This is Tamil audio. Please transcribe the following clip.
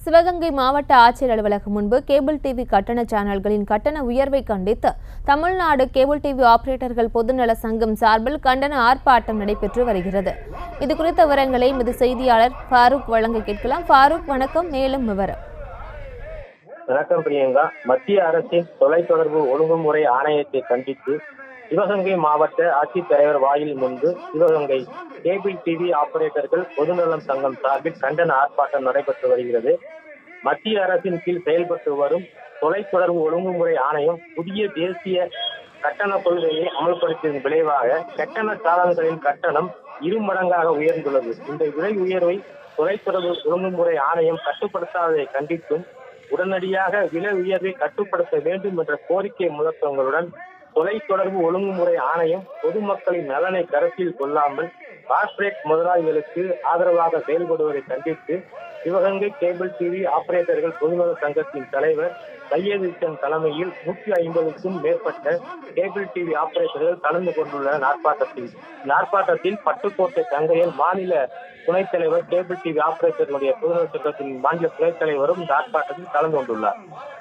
சிவகங்கை மாவட்ட ஆட்சியர் அலுவலகம் முன்பு கேபிள் டிவி கட்டண சேனல்களின் கட்டண உயர்வை கண்டித்து தமிழ்நாடு கேபிள் டிவி ஆபரேட்டர்கள் பொதுநல சங்கம் சார்பில் கண்டன ஆர்ப்பாட்டம் நடைபெற்று வருகிறது இது குறித்த விவரங்களை எமது செய்தியாளர் ஃபாரூக் வழங்க கேட்கலாம் ஃபாரூக் வணக்கம் மேலும் விவரம் வணக்கம் பிரியங்கா மத்திய அரசின் தொலைத்தொடர்பு ஒழுங்குமுறை ஆணையத்தை கண்டித்து சிவகங்கை மாவட்ட ஆட்சித்தலைவர் வாயில் முன்பு சிவகங்கை கேபிள் டிவி ஆபரேட்டர்கள் பொதுநலம் சங்கம் சார்பில் கண்டன ஆர்ப்பாட்டம் நடைபெற்று வருகிறது மத்திய அரசின் கீழ் செயல்பட்டு வரும் தொலைத்தொடர்பு ஒழுங்குமுறை ஆணையம் புதிய தேசிய கட்டண கொள்கையை அமல்படுத்தியதன் விளைவாக கட்டண சாதனங்களின் கட்டணம் இரு மடங்காக உயர்ந்துள்ளது இந்த விலை உயர்வை தொலைத்தொடர்பு ஒழுங்குமுறை ஆணையம் கட்டுப்படுத்தாததை கண்டித்தும் உடனடியாக விலை உயர்வை கட்டுப்படுத்த வேண்டும் என்ற கோரிக்கை முழக்கங்களுடன் தொலைத்தொடர்பு ஒழுங்குமுறை ஆணையம் பொதுமக்களின் நலனை கருத்தில் கொள்ளாமல் கார்ப்பரேட் முதலாளிகளுக்கு ஆதரவாக செயல்படுவதை கண்டித்து சிவகங்கை கேபிள் டிவி ஆபரேட்டர்கள் பொதுநல சங்கத்தின் தலைவர் சையது இஸ்லாம் தலைமையில் நூற்றி ஐம்பதுக்கும் மேற்பட்ட கேபிள் டிவி ஆபரேட்டர்கள் கலந்து கொண்டுள்ளனர் ஆர்ப்பாட்டத்தில் இந்த ஆர்ப்பாட்டத்தில் பட்டுக்கோட்டை தங்கையன் மாநில துணைத் தலைவர் கேபிள் டிவி ஆபரேட்டர்களுடைய பொதுநல சங்கத்தின் மாநில துணைத் தலைவரும் இந்த ஆர்ப்பாட்டத்தில் கலந்து கொண்டுள்ளார்